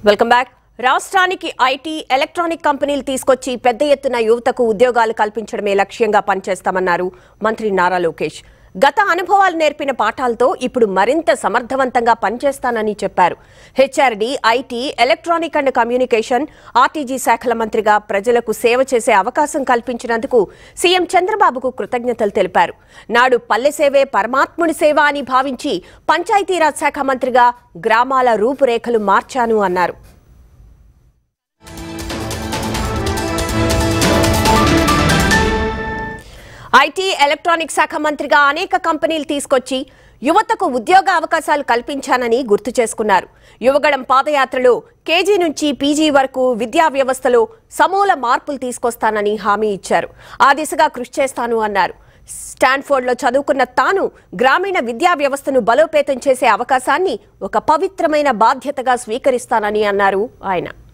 welcome back రాష్ట్రానికి IT electronic కంపెనీలు తీసుకొచ్చి పెద్ద ఎత్తున యువతకు ఉద్యోగాలు కల్పించడమే లక్ష్యంగా పనిచేస్తామన్నారు మంత్రి నారా లోకేష్ గత అనుభవాలు నేర్పిన పాఠాలతో ఇప్పుడు మరింత సమర్థవంతంగా పనిచేస్తానని చెప్పారు HRD IT electronic and communication RTG శాఖల మంత్రిగా ప్రజలకు సేవ చేసే అవకాశం కల్పించినందుకు సీఎం చంద్రబాబుకు కృతజ్ఞతలు తెలిపారు నాడు పల్లె సేవే పరమాత్ముడి సేవ అని భావించి పంచాయతీరాజ్ శాఖ మంత్రిగా గ్రామాల రూపురేఖలు మార్చాను అన్నారు ఐటీ ఎలక్ట్రానిక్ శాఖ మంత్రిగా అనేక కంపెనీలు తీసుకొచ్చి యువతకు ఉద్యోగ అవకాశాలు కల్పించానని గుర్తు చేసుకున్నారు యువగడం పాదయాత్రలో కేజీ నుంచి పీజీ వరకు విద్యా వ్యవస్థలో సమూల మార్పులు తీసుకొస్తానని హామీ ఇచ్చారు ఆ దిశగా కృషి చేస్తాను అన్నారు స్టాన్ఫోర్డ్లో చదువుకున్న తాను గ్రామీణ విద్యా వ్యవస్థను బలోపేతం చేసే అవకాశాన్ని ఒక పవిత్రమైన బాధ్యతగా స్వీకరిస్తానని అన్నారు ఆయన